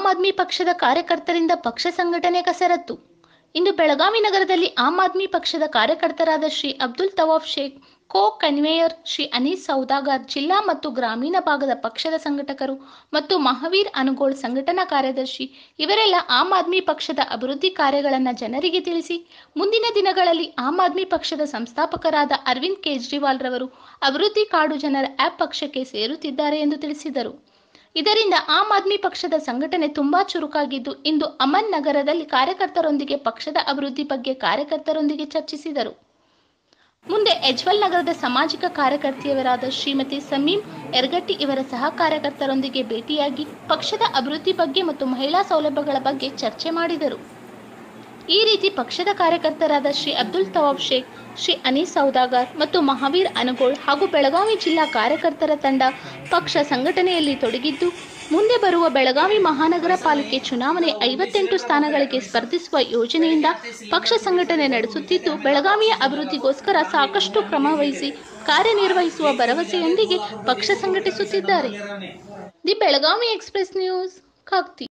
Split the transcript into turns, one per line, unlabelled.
ಆದ್ಮಿ ಪಕ್ಷದ ಕಾರ್ಯಕರ್ತರಿಂದ ಪಕ್ಷ ಸಂಘಟನೆ ಕಸರತ್ತು ಇಂದು ಬೆಳಗಾವಿ ನಗರದಲ್ಲಿ ಆಮ್ ಆದ್ಮಿ ಪಕ್ಷದ ಕಾರ್ಯಕರ್ತರಾದ ಶ್ರೀ ಅಬ್ದುಲ್ ತವಾಫ್ ಶೇಖ್ ಕೋ ಕನ್ವೇಯರ್ ಶ್ರೀ ಅನೀಸ್ ಸೌದಾಗರ್ ಜಿಲ್ಲಾ ಮತ್ತು ಗ್ರಾಮೀಣ ಭಾಗದ ಪಕ್ಷದ ಸಂಘಟಕರು ಮತ್ತು ಮಹಾವೀರ್ ಅನುಗೋಳ್ ಸಂಘಟನಾ ಕಾರ್ಯದರ್ಶಿ ಇವರೆಲ್ಲ ಆಮ್ ಆದ್ಮಿ ಪಕ್ಷದ ಅಭಿವೃದ್ಧಿ ಕಾರ್ಯಗಳನ್ನು ಜನರಿಗೆ ತಿಳಿಸಿ ಮುಂದಿನ ದಿನಗಳಲ್ಲಿ ಆಮ್ ಆದ್ಮಿ ಪಕ್ಷದ ಸಂಸ್ಥಾಪಕರಾದ ಅರವಿಂದ್ ಕೇಜ್ರಿವಾಲ್ ರವರು ಅಭಿವೃದ್ಧಿ ಕಾಡು ಜನರ ಆ್ಯಪ್ ಪಕ್ಷಕ್ಕೆ ಸೇರುತ್ತಿದ್ದಾರೆ ಎಂದು ತಿಳಿಸಿದರು ಇದರಿಂದ ಆಮ್ ಆದ್ಮಿ ಪಕ್ಷದ ಸಂಘಟನೆ ತುಂಬಾ ಚುರುಕಾಗಿದ್ದು ಇಂದು ಅಮನ್ ನಗರದಲ್ಲಿ ಕಾರ್ಯಕರ್ತರೊಂದಿಗೆ ಪಕ್ಷದ ಅಭಿವೃದ್ಧಿ ಬಗ್ಗೆ ಕಾರ್ಯಕರ್ತರೊಂದಿಗೆ ಚರ್ಚಿಸಿದರು ಮುಂದೆ ಎಜ್ವಲ್ ನಗರದ ಸಾಮಾಜಿಕ ಕಾರ್ಯಕರ್ತೆಯವರಾದ ಶ್ರೀಮತಿ ಸಮೀಂ ಯರ್ಗಟ್ಟಿ ಇವರ ಸಹ ಕಾರ್ಯಕರ್ತರೊಂದಿಗೆ ಭೇಟಿಯಾಗಿ ಪಕ್ಷದ ಅಭಿವೃದ್ಧಿ ಬಗ್ಗೆ ಮತ್ತು ಮಹಿಳಾ ಸೌಲಭ್ಯಗಳ ಬಗ್ಗೆ ಚರ್ಚೆ ಮಾಡಿದರು ಈ ರೀತಿ ಪಕ್ಷದ ಕಾರ್ಯಕರ್ತರಾದ ಶ್ರೀ ಅಬ್ದುಲ್ ತವಾಬ್ ಶೇಖ್ ಶ್ರೀ ಅನೀಸ್ ಸೌದಾಗರ್ ಮತ್ತು ಮಹಾವೀರ್ ಅನುಗೋಳ್ ಹಾಗೂ ಬೆಳಗಾವಿ ಜಿಲ್ಲಾ ಕಾರ್ಯಕರ್ತರ ತಂಡ ಪಕ್ಷ ಸಂಘಟನೆಯಲ್ಲಿ ತೊಡಗಿದ್ದು ಮುಂದೆ ಬರುವ ಬೆಳಗಾವಿ ಮಹಾನಗರ ಪಾಲಿಕೆ ಚುನಾವಣೆ ಐವತ್ತೆಂಟು ಸ್ಥಾನಗಳಿಗೆ ಸ್ಪರ್ಧಿಸುವ ಯೋಜನೆಯಿಂದ ಪಕ್ಷ ಸಂಘಟನೆ ನಡೆಸುತ್ತಿದ್ದು ಬೆಳಗಾವಿಯ ಅಭಿವೃದ್ಧಿಗೋಸ್ಕರ ಸಾಕಷ್ಟು ಕ್ರಮ ವಹಿಸಿ ಕಾರ್ಯನಿರ್ವಹಿಸುವ ಭರವಸೆಯೊಂದಿಗೆ ಪಕ್ಷ ಸಂಘಟಿಸುತ್ತಿದ್ದಾರೆ ದಿ ಬೆಳಗಾವಿ ಎಕ್ಸ್ಪ್ರೆಸ್ ನ್ಯೂಸ್ ಕಾಗ್ತಿ